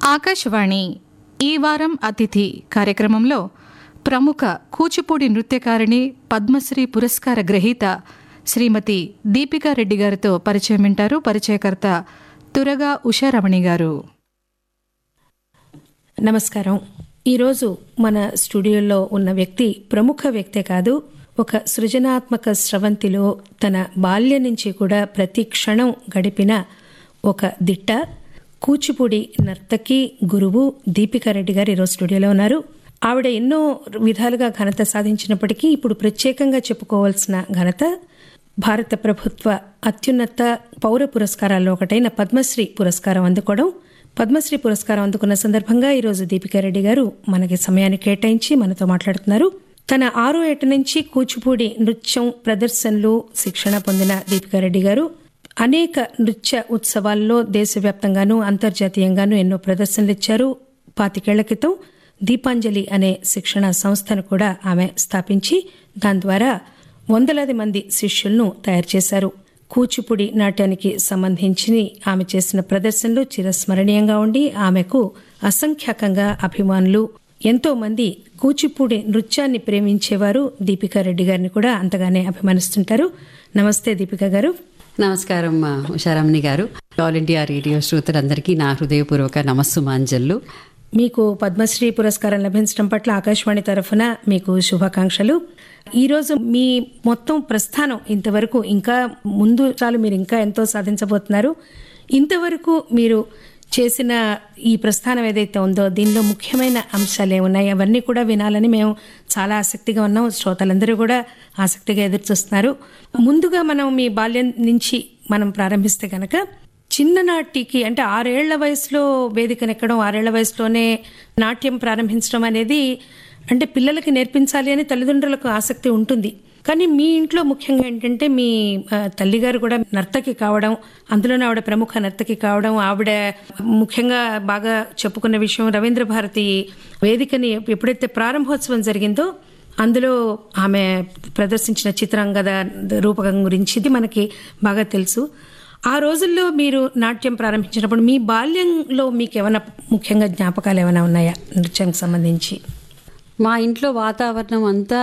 ఆకాశవాణి ఈ వారం అతిథి కార్యక్రమంలో ప్రముఖ కూచిపూడి నృత్యకారిణి పద్మశ్రీ పురస్కార గ్రహీత శ్రీమతి దీపికా రెడ్డి గారితో పరిచయం వింటారు పరిచయకర్త తురగా ఉషారమణి గారు నమస్కారం ఈరోజు మన స్టూడియోలో ఉన్న వ్యక్తి ప్రముఖ వ్యక్తే కాదు ఒక సృజనాత్మక స్రవంతిలో తన బాల్యం నుంచి కూడా ప్రతి క్షణం గడిపిన ఒక దిట్ట కూచిపూడి నర్తకి గురువు దీపికా రెడ్డి గారు ఈరోజు స్టూడియోలో ఉన్నారు ఆవిడ ఎన్నో విధాలుగా ఘనత సాధించినప్పటికీ ఇప్పుడు ప్రత్యేకంగా చెప్పుకోవాల్సిన ఘనత భారత ప్రభుత్వ అత్యున్నత పౌర పురస్కారాల్లో ఒకటైన పద్మశ్రీ పురస్కారం అందుకోవడం పద్మశ్రీ పురస్కారం అందుకున్న సందర్భంగా ఈరోజు దీపికా రెడ్డి గారు మనకి సమయాన్ని కేటాయించి మనతో మాట్లాడుతున్నారు తన ఆరో ఏట నుంచి కూచిపూడి నృత్యం ప్రదర్శనలు శిక్షణ పొందిన దీపికా రెడ్డి గారు అనేక నృత్య ఉత్సవాల్లో దేశవ్యాప్తంగానూ అంతర్జాతీయంగానూ ఎన్నో ప్రదర్శనలు ఇచ్చారు పాతికేళ్ల క్రితం దీపాంజలి అనే శిక్షణ సంస్థను కూడా ఆమె స్థాపించి దాని ద్వారా వందలాది మంది శిష్యులను తయారు చేశారు కూచిపూడి నాట్యానికి సంబంధించి ఆమె చేసిన ప్రదర్శనలు చిరస్మరణీయంగా ఉండి ఆమెకు అసంఖ్యాకంగా అభిమానులు ఎంతో మంది కూచిపూడి నృత్యాన్ని ప్రేమించేవారు దీపికా రెడ్డి గారిని కూడా అంతగానే అభిమానిస్తుంటారు నమస్తే దీపికా గారు నమస్కారం మా ఉషారమణి గారు ఆల్ ఇండియా రేడియో శ్రోతలందరికీ నా హృదయపూర్వక నమస్సుమాంజల్లు మీకు పద్మశ్రీ పురస్కారం లభించడం పట్ల ఆకాశవాణి తరఫున మీకు శుభాకాంక్షలు ఈరోజు మీ మొత్తం ప్రస్థానం ఇంతవరకు ఇంకా ముందు చాలు మీరు ఇంకా ఎంతో సాధించబోతున్నారు ఇంతవరకు మీరు చేసిన ఈ ప్రస్థానం ఏదైతే ఉందో దీనిలో ముఖ్యమైన అంశాలు ఏమున్నాయి అవన్నీ కూడా వినాలని మేము చాలా ఆసక్తిగా ఉన్నాం శ్రోతలందరూ కూడా ఆసక్తిగా ఎదురు చూస్తున్నారు ముందుగా మనం మీ బాల్యం నుంచి మనం ప్రారంభిస్తే కనుక చిన్ననాటికి అంటే ఆరేళ్ల వయసులో వేదికనెక్కడం ఆరేళ్ల వయసులోనే నాట్యం ప్రారంభించడం అనేది అంటే పిల్లలకి నేర్పించాలి అని తల్లిదండ్రులకు ఆసక్తి ఉంటుంది కానీ మీ ఇంట్లో ముఖ్యంగా ఏంటంటే మీ ఆ, తల్లిగారు కూడా నర్తకి కావడం అందులోనే ఆవిడ ప్రముఖ నర్తకి కావడం ఆవిడ ముఖ్యంగా బాగా చెప్పుకున్న విషయం రవీంద్ర భారతి వేదికని ఎప్పుడైతే ప్రారంభోత్సవం జరిగిందో అందులో ఆమె ప్రదర్శించిన చిత్రాంగద రూపకం గురించి ఇది మనకి బాగా తెలుసు ఆ రోజుల్లో మీరు నాట్యం ప్రారంభించినప్పుడు మీ బాల్యంలో మీకు ఏమైనా ముఖ్యంగా జ్ఞాపకాలు ఏమైనా ఉన్నాయా నృత్యానికి సంబంధించి మా ఇంట్లో వాతావరణం అంతా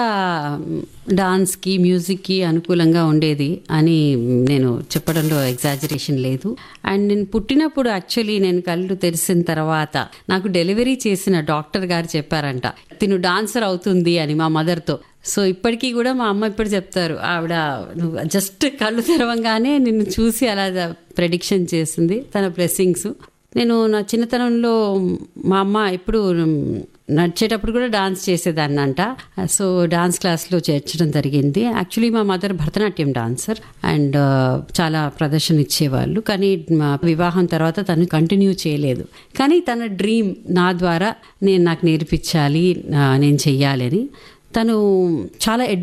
డాన్స్కి మ్యూజిక్కి అనుకూలంగా ఉండేది అని నేను చెప్పడంలో ఎగ్జాజరేషన్ లేదు అండ్ నేను పుట్టినప్పుడు యాక్చువల్లీ నేను కళ్ళు తెరిసిన తర్వాత నాకు డెలివరీ చేసిన డాక్టర్ గారు చెప్పారంట తిను డాన్సర్ అవుతుంది అని మా మదర్తో సో ఇప్పటికీ కూడా మా అమ్మ ఇప్పుడు చెప్తారు ఆవిడ నువ్వు జస్ట్ కళ్ళు తెరవంగానే నిన్ను చూసి అలా ప్రెడిక్షన్ చేసింది తన బ్లెస్సింగ్స్ నేను నా చిన్నతనంలో మా అమ్మ ఎప్పుడు నడిచేటప్పుడు కూడా డాన్స్ చేసేదాన్ని అంట సో డాన్స్ క్లాస్లో చేర్చడం జరిగింది యాక్చువల్లీ మా మదర్ భరతనాట్యం డాన్సర్ అండ్ చాలా ప్రదర్శన ఇచ్చేవాళ్ళు కానీ మా వివాహం తర్వాత తను కంటిన్యూ చేయలేదు కానీ తన డ్రీమ్ నా ద్వారా నేను నాకు నేర్పించాలి ఆ, నేను చెయ్యాలి అని తను చాలా